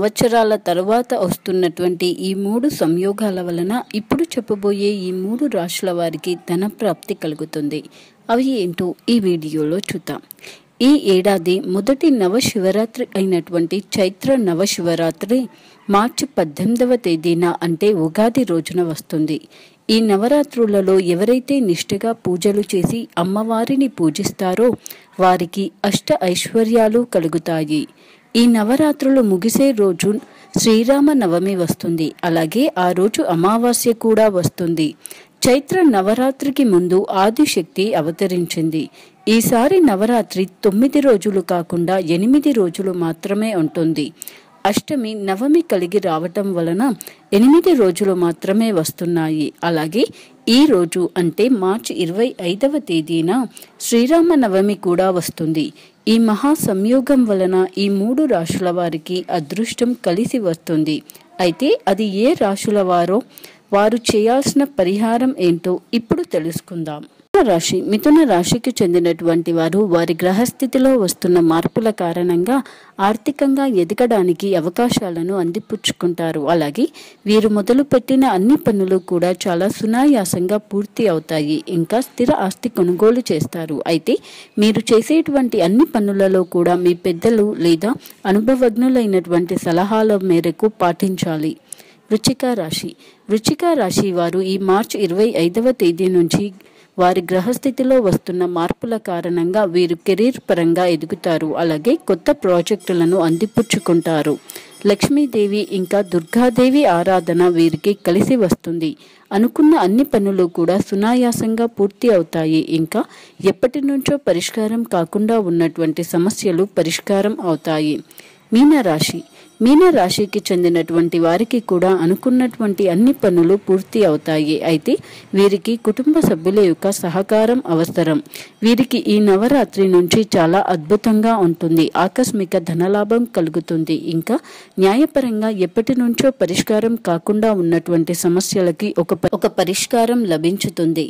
సంవత్సరాల తర్వాత వస్తున్నటువంటి ఈ మూడు సంయోగాల వలన ఇప్పుడు చెప్పబోయే ఈ మూడు రాశుల వారికి ధన ప్రాప్తి కలుగుతుంది అవి ఏంటో ఈ వీడియోలో చూద్దాం ఈ ఏడాది మొదటి నవశివరాత్రి అయినటువంటి చైత్ర నవశివరాత్రి మార్చి పద్దెనిమిదవ తేదీన అంటే ఉగాది రోజున వస్తుంది ఈ నవరాత్రులలో ఎవరైతే నిష్ఠగా పూజలు చేసి అమ్మవారిని పూజిస్తారో వారికి అష్ట ఐశ్వర్యాలు కలుగుతాయి ఈ నవరాత్రులు ముగిసే రోజు శ్రీరామ నవమి వస్తుంది అలాగే ఆ రోజు అమావాస్య కూడా వస్తుంది చైత్ర నవరాత్రికి ముందు ఆదిశక్తి అవతరించింది ఈసారి నవరాత్రి తొమ్మిది రోజులు కాకుండా ఎనిమిది రోజులు మాత్రమే ఉంటుంది అష్టమి నవమి కలిగి రావటం వలన ఎనిమిది రోజులు మాత్రమే వస్తున్నాయి అలాగే ఈ రోజు అంటే మార్చి ఇరవై ఐదవ తేదీన శ్రీరామ నవమి కూడా వస్తుంది ఈ మహా సంయోగం వలన ఈ మూడు రాశుల వారికి అదృష్టం కలిసి వస్తుంది అయితే అది ఏ రాశుల వారో వారు చేయాల్సిన పరిహారం ఏంటో ఇప్పుడు తెలుసుకుందాం మిథున రాశి మిథున రాశికి చెందినటువంటి వారు వారి గ్రహస్థితిలో వస్తున్న మార్పుల కారణంగా ఆర్థికంగా ఎదగడానికి అవకాశాలను అందిపుచ్చుకుంటారు అలాగే వీరు మొదలుపెట్టిన అన్ని పనులు కూడా చాలా సునాయాసంగా పూర్తి అవుతాయి ఇంకా స్థిర ఆస్తి కొనుగోలు చేస్తారు అయితే మీరు చేసేటువంటి అన్ని పనులలో కూడా మీ పెద్దలు లేదా అనుభవజ్ఞులైనటువంటి సలహాల మేరకు పాటించాలి వృచ్చిక రాశి వృచ్చిక రాశి వారు ఈ మార్చి ఇరవై ఐదవ తేదీ నుంచి వారి గ్రహస్థితిలో వస్తున్న మార్పుల కారణంగా వీరు కెరీర్ పరంగా ఎదుగుతారు అలాగే కొత్త ప్రాజెక్టులను అందిపుచ్చుకుంటారు లక్ష్మీదేవి ఇంకా దుర్గాదేవి ఆరాధన వీరికి కలిసి వస్తుంది అనుకున్న అన్ని పనులు కూడా సునాయాసంగా పూర్తి అవుతాయి ఇంకా ఎప్పటి నుంచో పరిష్కారం కాకుండా ఉన్నటువంటి సమస్యలు పరిష్కారం అవుతాయి మీనరాశి మీనరాశికి చెందినటువంటి వారికి కూడా అనుకున్నటువంటి అన్ని పనులు పూర్తి అవుతాయి అయితే వీరికి కుటుంబ సభ్యుల యొక్క సహకారం అవసరం వీరికి ఈ నవరాత్రి నుంచి చాలా అద్భుతంగా ఉంటుంది ఆకస్మిక ధనలాభం కలుగుతుంది ఇంకా న్యాయపరంగా ఎప్పటి నుంచో పరిష్కారం కాకుండా ఉన్నటువంటి సమస్యలకి ఒక ఒక పరిష్కారం లభించుతుంది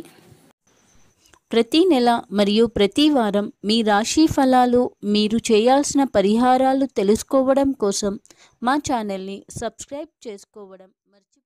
ప్రతి నెల మరియు ప్రతి వారం మీ రాశి ఫలాలు మీరు చేయాల్సిన పరిహారాలు తెలుసుకోవడం కోసం మా ఛానల్ని సబ్స్క్రైబ్ చేసుకోవడం మర్చి